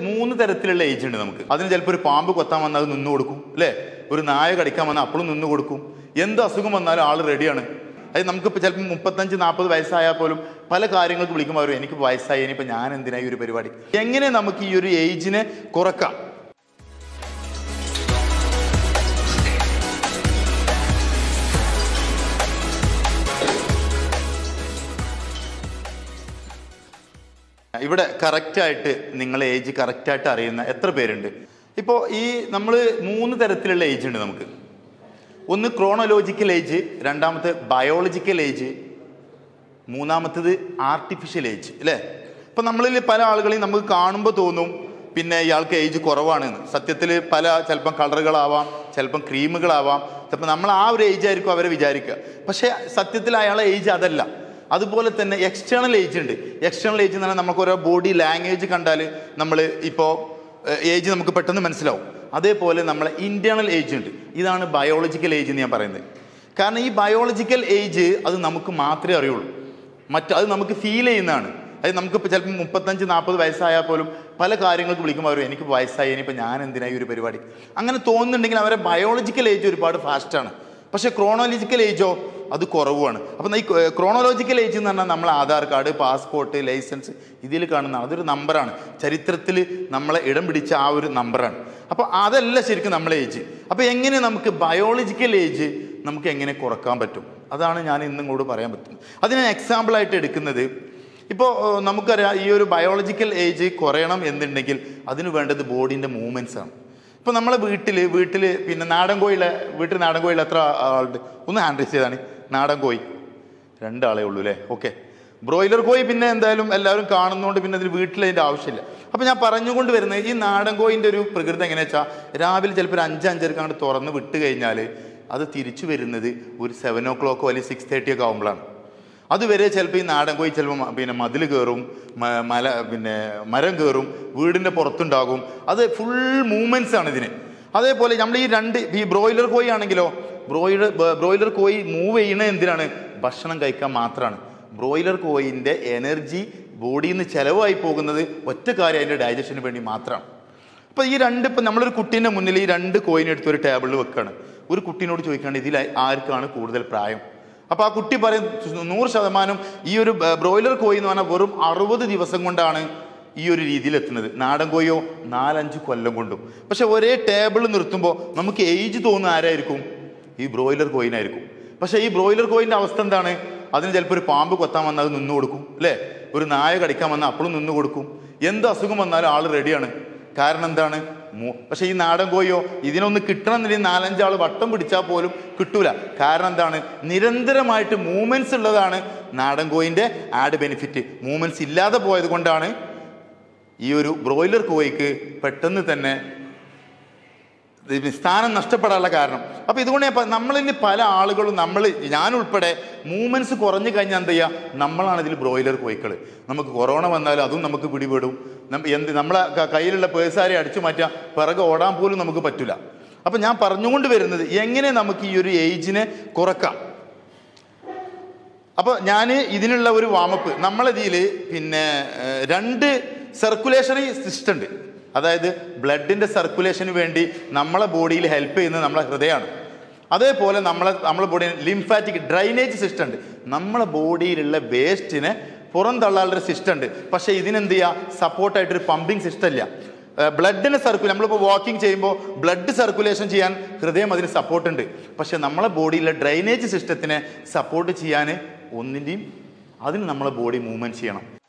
മൂന്ന് തരത്തിലുള്ള ഏജ് ഉണ്ട് നമുക്ക് അതിന് ചിലപ്പോൾ ഒരു പാമ്പ് കൊത്താൻ വന്നാൽ അത് നിന്ന് കൊടുക്കും അല്ലേ ഒരു നായ കടിക്കാൻ വന്നാൽ അപ്പോഴും നിന്ന് കൊടുക്കും എന്ത് അസുഖം വന്നാലും ആൾ റെഡിയാണ് അത് നമുക്കിപ്പോൾ ചിലപ്പോൾ മുപ്പത്തഞ്ച് നാൽപ്പത് വയസ്സായാൽ പോലും പല കാര്യങ്ങൾക്ക് വിളിക്കുമ്പോൾ അവർ എനിക്ക് വയസ്സായി ഇനിയിപ്പോൾ ഞാൻ എന്തിനാ ഈ ഒരു പരിപാടി എങ്ങനെ നമുക്ക് ഈ ഒരു ഏജിനെ കുറക്കാം ഇവിടെ കറക്റ്റായിട്ട് നിങ്ങളെ ഏജ് കറക്റ്റായിട്ട് അറിയുന്ന എത്ര പേരുണ്ട് ഇപ്പോൾ ഈ നമ്മൾ മൂന്ന് തരത്തിലുള്ള ഏജ് ഉണ്ട് നമുക്ക് ഒന്ന് ക്രോണോലോജിക്കൽ ഏജ് രണ്ടാമത്തെ ബയോളജിക്കൽ ഏജ് മൂന്നാമത്തത് ആർട്ടിഫിഷ്യൽ ഏജ് അല്ലേ ഇപ്പം നമ്മളിൽ പല ആളുകളെയും നമുക്ക് കാണുമ്പോൾ തോന്നും പിന്നെ ഇയാൾക്ക് ഏജ് കുറവാണ് എന്ന് സത്യത്തിൽ പല ചിലപ്പം കളറുകളാവാം ചിലപ്പം ക്രീമുകളാവാം ചിലപ്പോൾ നമ്മൾ ആ ഒരു ഏജ് ആയിരിക്കും അവരെ വിചാരിക്കുക പക്ഷേ സത്യത്തിൽ അയാളെ ഏജ് അതല്ല അതുപോലെ തന്നെ എക്സ്റ്റേണൽ ഏജ് ഉണ്ട് എക്സ്റ്റേണൽ ഏജ് എന്ന് പറഞ്ഞാൽ നമുക്ക് ഓരോ ബോഡി ലാംഗ്വേജ് കണ്ടാൽ നമ്മൾ ഇപ്പോൾ ഏജ് നമുക്ക് പെട്ടെന്ന് മനസ്സിലാവും അതേപോലെ നമ്മളെ ഇന്റേണൽ ഏജ് ഉണ്ട് ഇതാണ് ബയോളജിക്കൽ ഏജ് എന്ന് ഞാൻ പറയുന്നത് കാരണം ഈ ബയോളജിക്കൽ ഏജ് അത് നമുക്ക് മാത്രമേ അറിയുള്ളൂ മറ്റ് അത് നമുക്ക് ഫീൽ ചെയ്യുന്നതാണ് അത് നമുക്കിപ്പോൾ ചിലപ്പോൾ മുപ്പത്തഞ്ച് നാൽപ്പത് വയസ്സായാൽ പോലും പല കാര്യങ്ങൾക്ക് വിളിക്കുമ്പോൾ അവർ എനിക്ക് വയസ്സായി ഇനിയിപ്പോൾ ഞാൻ എന്തിനാ ഈ ഒരു പരിപാടി അങ്ങനെ തോന്നുന്നുണ്ടെങ്കിൽ അവരെ ബയോളജിക്കൽ ഏജ് ഒരുപാട് ഫാസ്റ്റാണ് പക്ഷേ ക്രോണോളജിക്കൽ ഏജോ അത് കുറവുമാണ് അപ്പം ഈ ക്രോണോളജിക്കൽ ഏജ് എന്ന് പറഞ്ഞാൽ നമ്മൾ ആധാർ കാർഡ് പാസ്പോർട്ട് ലൈസൻസ് ഇതിൽ കാണുന്ന അതൊരു നമ്പറാണ് ചരിത്രത്തിൽ നമ്മളെ ഇടം പിടിച്ച ആ ഒരു നമ്പറാണ് അപ്പോൾ അതല്ല ശരിക്കും നമ്മളെ ഏജ് അപ്പോൾ എങ്ങനെ നമുക്ക് ബയോളജിക്കൽ ഏജ് നമുക്ക് എങ്ങനെ കുറക്കാൻ പറ്റും അതാണ് ഞാൻ ഇന്നും കൂടെ പറയാൻ പറ്റും അതിന് എക്സാമ്പിളായിട്ട് എടുക്കുന്നത് ഇപ്പോൾ ഏഹ്, നമുക്കറിയാം ഈ ഒരു ബയോളജിക്കൽ ഏജ് കുറയണം എന്നുണ്ടെങ്കിൽ അതിന് വേണ്ടത് ബോഡീൻ്റെ മൂവ്മെൻറ്റ്സ് ആണ് ഇപ്പോൾ നമ്മളെ വീട്ടിൽ വീട്ടിൽ പിന്നെ നാടൻ കോഴിയിലെ വീട്ടിൽ നാടൻ കോഴിയിൽ എത്ര ആളുണ്ട് ഒന്ന് ഹാൻഡ് റൈസ് ചെയ്താണ് നാടൻ കോഴി രണ്ടാളേ ഉള്ളൂ അല്ലേ ഓക്കെ ബ്രോയിലർ കോഴി പിന്നെ എന്തായാലും എല്ലാവരും കാണുന്നതുകൊണ്ട് പിന്നെ അതിൽ വീട്ടിൽ അതിൻ്റെ ആവശ്യമില്ല അപ്പോൾ ഞാൻ പറഞ്ഞുകൊണ്ട് വരുന്നത് ഈ നാടൻ കോഴിൻ്റെ ഒരു പ്രകൃതി എങ്ങനെയാ വെച്ചാൽ രാവിലെ ചിലപ്പോൾ ഒരു അഞ്ച് അഞ്ചരക്കാണ്ട് തുറന്ന് വിട്ട് കഴിഞ്ഞാൽ അത് തിരിച്ചു വരുന്നത് ഒരു സെവൻ ഓ ക്ലോക്കോ അല്ലെങ്കിൽ സിക്സ് തേർട്ടി ഒക്കെ ആകുമ്പോഴാണ് അതുവരെ ചിലപ്പോൾ ഈ നാടൻ കോഴി ചിലപ്പോൾ മ- പിന്നെ മതിൽ കയറും മ- മല പിന്നെ മരം കയറും വീടിൻ്റെ പുറത്തുണ്ടാകും അത് ഫുൾ മൂവ്മെൻറ്റ്സ് ആണ് ഇതിന് അതേപോലെ നമ്മൾ ഈ രണ്ട് ഈ ബ്രോയിലർ കോഴി ആണെങ്കിലോ ബ്രോയിലർ ബ്രോയിലർ കോഴി മൂവ് ചെയ്യണത് എന്തിനാണ് ഭക്ഷണം കഴിക്കാൻ മാത്രമാണ് ബ്രോയിലർ കോയിൻ്റെ എനർജി ബോഡിയിൽ നിന്ന് ചിലവായി പോകുന്നത് ഒറ്റ കാര്യം അതിൻ്റെ ഡൈജഷന് വേണ്ടി മാത്രമാണ് അപ്പോൾ ഈ രണ്ട് ഇപ്പം നമ്മളൊരു കുട്ടീൻ്റെ മുന്നിൽ ഈ രണ്ട് കോയിൻ എടുത്ത് ഒരു ടേബിളിൽ വെക്കുകയാണ് ഒരു കുട്ടീനോട് ചോദിക്കുകയാണ് ഇതിൽ ആർക്കാണ് കൂടുതൽ പ്രായം അപ്പോൾ ആ കുട്ടി പറയും നൂറ് ശതമാനം ഈ ഒരു ബ- ബ്രോയിലർ കോഴി എന്ന് പറഞ്ഞാൽ വെറും അറുപത് ദിവസം കൊണ്ടാണ് ഈ ഒരു രീതിയിൽ എത്തുന്നത് നാടൻ കോഴിയോ നാലഞ്ച് കൊല്ലം കൊണ്ടും പക്ഷെ ഒരേ ടേബിൾ നിർത്തുമ്പോൾ നമുക്ക് ഏജ് തോന്നുന്ന ആരായിരിക്കും ഈ ബ്രോയിലർ കോയിനായിരിക്കും പക്ഷേ ഈ ബ്രോയിലർ കോയിൻ്റെ അവസ്ഥ എന്താണ് അതിന് ചിലപ്പോൾ ഒരു പാമ്പ് കൊത്താൻ വന്നാൽ അത് നിന്ന് കൊടുക്കും അല്ലേ ഒരു നായ കടിക്കാൻ വന്നാൽ അപ്പോഴും നിന്ന് കൊടുക്കും എന്ത് അസുഖം വന്നാലും ആൾ റെഡിയാണ് കാരണം എന്താണ് മൂ- പക്ഷേ ഈ നാടൻ കോഴിയോ ഇതിനൊന്ന് കിട്ടണം എന്നുണ്ടെങ്കിൽ നാലഞ്ചാൾ വട്ടം പിടിച്ചാൽ പോലും കിട്ടൂല കാരണം എന്താണ് നിരന്തരമായിട്ട് മൂവ്മെന്റ്സ് ഉള്ളതാണ് നാടൻ കോയിൻ്റെ ആഡ് ബെനിഫിറ്റ് മൂവ്മെന്റ്സ് ഇല്ലാതെ പോയത് കൊണ്ടാണ് ഈ ഒരു ബ്രോയിലർ കോഴിക്ക് പെട്ടെന്ന് തന്നെ ഇത് സ്ഥാനം നഷ്ടപ്പെടാനുള്ള കാരണം അപ്പോൾ ഇതുകൊണ്ട് ഞാൻ പ- നമ്മളിൽ പല ആളുകളും നമ്മൾ ഞാനുൾപ്പെടെ മൂവ്മെന്റ്സ് കുറഞ്ഞു കഴിഞ്ഞാൽ എന്ത് ചെയ്യുക നമ്മളാണ് ഇതിൽ ബ്രോയിലർ കോഴിക്കൾ നമുക്ക് കൊറോണ വന്നാലും അതും നമുക്ക് പിടിപെടും നമ്മ- എന്ത് നമ്മളെ ക- കയ്യിലുള്ള പേഴ്സാരെ അടിച്ചു മാറ്റാൻ പിറകെ ഓടാൻ പോലും നമുക്ക് പറ്റില്ല അപ്പം ഞാൻ പറഞ്ഞുകൊണ്ട് വരുന്നത് എങ്ങനെ നമുക്ക് ഈ ഒരു ഏജിനെ കുറക്കാം അപ്പോൾ ഞാൻ ഇതിനുള്ള ഒരു വാമപ്പ് നമ്മളതിൽ പിന്നെ ഏഹ്, രണ്ട് സർക്കുലേഷണറി സിസ്റ്റം ഉണ്ട് അതായത് ബ്ലഡിൻ്റെ സർക്കുലേഷന് വേണ്ടി നമ്മളെ ബോഡിയിൽ ഹെൽപ്പ് ചെയ്യുന്നത് നമ്മളെ ഹൃദയമാണ് അതേപോലെ നമ്മളെ നമ്മളെ ബോഡിയിൽ ലിംഫാറ്റിക് ഡ്രൈനേജ് സിസ്റ്റം ഉണ്ട് നമ്മളെ ബോഡിയിലുള്ള വേസ്റ്റിനെ പുറം തള്ളാനുള്ള സിസ്റ്റം ഉണ്ട് പക്ഷേ ഇതിനെന്ത് ചെയ്യുക സപ്പോർട്ടായിട്ടൊരു പമ്പിങ് സിസ്റ്റം ഇല്ല ബ്ലഡിനെ സർക്കുലേ നമ്മളിപ്പോൾ വാക്കിംഗ് ചെയ്യുമ്പോൾ ബ്ലഡ് സർക്കുലേഷൻ ചെയ്യാൻ ഹൃദയം അതിന് സപ്പോർട്ട് ഉണ്ട് പക്ഷെ നമ്മളെ ബോഡിയിലെ ഡ്രൈനേജ് സിസ്റ്റത്തിനെ സപ്പോർട്ട് ചെയ്യാൻ ഒന്നിൻ്റെയും അതിന് നമ്മളെ ബോഡി മൂവ്മെൻറ്റ് ചെയ്യണം